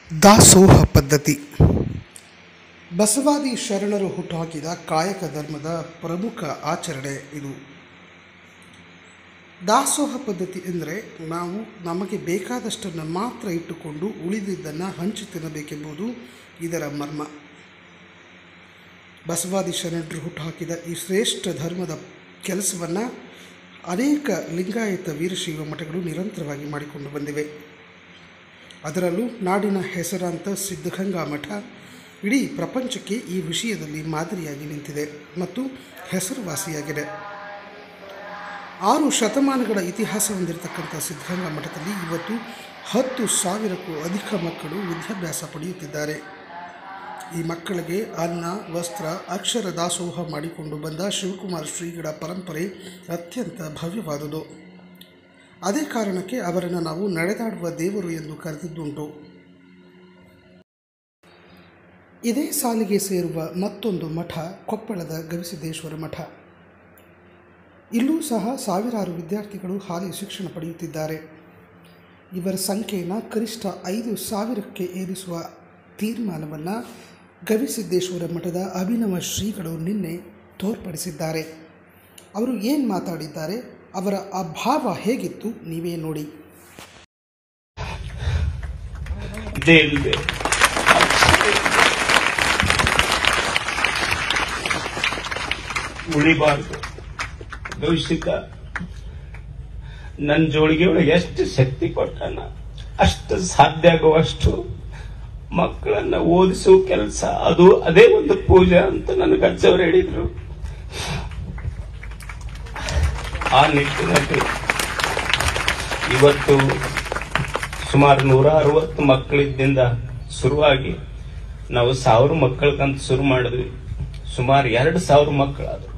ದಾಸೋಹ ಪದ್ಧತಿ ಬಸವಾದಿ ಶರಣರು ಹುಟ್ಟುಹಾಕಿದ ಕಾಯಕ ಧರ್ಮದ ಪ್ರಮುಖ ಆಚರಣೆ ಇದು ದಾಸೋಹ ಪದ್ಧತಿ ಎಂದರೆ ನಾವು ನಮಗೆ ಬೇಕಾದಷ್ಟನ್ನು ಮಾತ್ರ ಇಟ್ಟುಕೊಂಡು ಉಳಿದಿದ್ದನ್ನು ಹಂಚಿ ತಿನ್ನಬೇಕೆಂಬುದು ಇದರ ಮರ್ಮ ಬಸವಾದಿ ಶರಣರು ಹುಟ್ಟುಹಾಕಿದ ಈ ಶ್ರೇಷ್ಠ ಧರ್ಮದ ಕೆಲಸವನ್ನು ಅನೇಕ ಲಿಂಗಾಯತ ವೀರಶೈವ ಮಠಗಳು ನಿರಂತರವಾಗಿ ಮಾಡಿಕೊಂಡು ಬಂದಿವೆ ಅದರಲ್ಲೂ ನಾಡಿನ ಹೆಸರಾಂತ ಸಿದ್ಧಗಂಗಾ ಮಠ ಇಡೀ ಪ್ರಪಂಚಕ್ಕೆ ಈ ವಿಷಯದಲ್ಲಿ ಮಾದರಿಯಾಗಿ ನಿಂತಿದೆ ಮತ್ತು ಹೆಸರುವಾಸಿಯಾಗಿದೆ ಆರು ಶತಮಾನಗಳ ಇತಿಹಾಸ ಹೊಂದಿರತಕ್ಕಂಥ ಸಿದ್ಧಗಂಗಾ ಮಠದಲ್ಲಿ ಇವತ್ತು ಹತ್ತು ಸಾವಿರಕ್ಕೂ ಅಧಿಕ ಮಕ್ಕಳು ವಿದ್ಯಾಭ್ಯಾಸ ಪಡೆಯುತ್ತಿದ್ದಾರೆ ಈ ಮಕ್ಕಳಿಗೆ ಅನ್ನ ವಸ್ತ್ರ ಅಕ್ಷರ ದಾಸೋಹ ಮಾಡಿಕೊಂಡು ಬಂದ ಶಿವಕುಮಾರ ಶ್ರೀಗಳ ಪರಂಪರೆ ಅತ್ಯಂತ ಭವ್ಯವಾದುದು ಅದೇ ಕಾರಣಕ್ಕೆ ಅವರನ್ನು ನಾವು ನಡೆದಾಡುವ ದೇವರು ಎಂದು ಕರೆದಿದ್ದುಂಟು ಇದೇ ಸಾಲಿಗೆ ಸೇರುವ ಮತ್ತೊಂದು ಮಠ ಕೊಪ್ಪಳದ ಗವಿಸಿದ್ದೇಶ್ವರ ಮಠ ಇಲ್ಲೂ ಸಹ ಸಾವಿರಾರು ವಿದ್ಯಾರ್ಥಿಗಳು ಹಾಲಿ ಶಿಕ್ಷಣ ಪಡೆಯುತ್ತಿದ್ದಾರೆ ಇವರ ಸಂಖ್ಯೆಯನ್ನು ಕನಿಷ್ಠ ಐದು ಸಾವಿರಕ್ಕೆ ಏರಿಸುವ ತೀರ್ಮಾನವನ್ನು ಗವಿಸಿದ್ದೇಶ್ವರ ಮಠದ ಅಭಿನವ ಶ್ರೀಗಳು ನಿನ್ನೆ ತೋರ್ಪಡಿಸಿದ್ದಾರೆ ಅವರು ಏನು ಮಾತಾಡಿದ್ದಾರೆ ಅವರ ಆ ಭಾವ ಹೇಗಿತ್ತು ನೀವೇ ನೋಡಿ ಇದೇ ಇಲ್ಲದೆ ಉಳಿಬಾರ್ದು ಭವಿಷ್ಯಕ್ಕ ನನ್ನ ಜೋಳಿಗೆ ಒಳಗೆ ಎಷ್ಟು ಶಕ್ತಿ ಕೊಟ್ಟಾನ ಅಷ್ಟು ಸಾಧ್ಯ ಆಗುವಷ್ಟು ಮಕ್ಕಳನ್ನ ಓದಿಸೋ ಕೆಲಸ ಅದು ಅದೇ ಒಂದು ಪೂಜೆ ಅಂತ ನನಗೆ ಅಜ್ಜವ್ರು ಹೇಳಿದ್ರು ಆ ನಿಟ್ಟಿನಲ್ಲಿ ಇವತ್ತು ಸುಮಾರು ನೂರ ಅರವತ್ತು ಮಕ್ಕಳಿದ್ದಿಂದ ಶುರುವಾಗಿ ನಾವು ಸಾವಿರ ಮಕ್ಕಳಿಗಂತ ಶುರು ಮಾಡಿದ್ವಿ ಸುಮಾರು ಎರಡು ಸಾವಿರ ಮಕ್ಕಳಾದ್ರು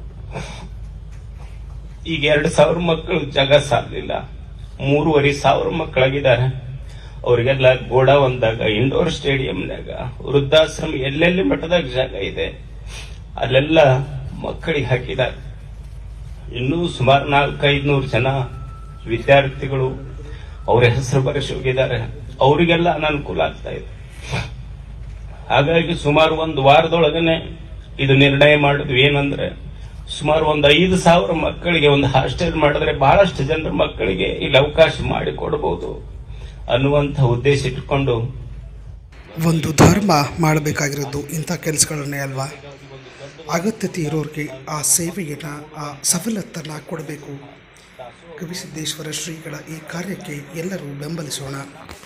ಈಗ ಎರಡು ಸಾವಿರ ಮಕ್ಕಳು ಜಾಗ ಸಾಲಿಲ್ಲ ಮೂರುವರೆ ಸಾವಿರ ಮಕ್ಕಳಾಗಿದ್ದಾರೆ ಅವರಿಗೆಲ್ಲ ಗೋಡ ಒಂದಾಗ ಇಂಡೋರ್ ಸ್ಟೇಡಿಯಂನಾಗ ವೃದ್ಧಾಶ್ರಮ ಎಲ್ಲೆಲ್ಲಿ ಮಠದಾಗ ಜಾಗ ಇದೆ ಅಲ್ಲೆಲ್ಲ ಮಕ್ಕಳಿಗೆ ಹಾಕಿದ್ದಾರೆ ಇನ್ನೂ ಸುಮಾರು ನಾಲ್ಕೈದು ನೂರು ಜನ ವಿದ್ಯಾರ್ಥಿಗಳು ಅವರ ಹೆಸರು ಬರೆಸಿ ಹೋಗಿದ್ದಾರೆ ಅವರಿಗೆಲ್ಲ ಅನಾನುಕೂಲ ಆಗ್ತಾ ಇದೆ ಹಾಗಾಗಿ ಸುಮಾರು ಒಂದು ವಾರದೊಳಗನೆ ಇದು ನಿರ್ಣಯ ಮಾಡಿದ್ವಿ ಏನಂದ್ರೆ ಸುಮಾರು ಒಂದು ಐದು ಸಾವಿರ ಮಕ್ಕಳಿಗೆ ಒಂದು ಹಾಸ್ಟೆಲ್ ಮಾಡಿದ್ರೆ ಬಹಳಷ್ಟು ಜನರ ಮಕ್ಕಳಿಗೆ ಇಲ್ಲಿ ಅವಕಾಶ ಮಾಡಿಕೊಡಬಹುದು ಅನ್ನುವಂಥ ಉದ್ದೇಶ ಇಟ್ಕೊಂಡು ಒಂದು ಧರ್ಮ ಮಾಡಬೇಕಾಗಿರೋದು ಇಂಥ ಕೆಲಸಗಳನ್ನೇ ಅಲ್ವಾ ಅಗತ್ಯತೆ ಇರೋರಿಗೆ ಆ ಸೇವೆಯನ್ನು ಆ ಸವಲತ್ತನ್ನು ಕೊಡಬೇಕು ಗವಿಸಿದ್ದೇಶ್ವರ ಶ್ರೀಗಳ ಈ ಕಾರ್ಯಕ್ಕೆ ಎಲ್ಲರೂ ಬೆಂಬಲಿಸೋಣ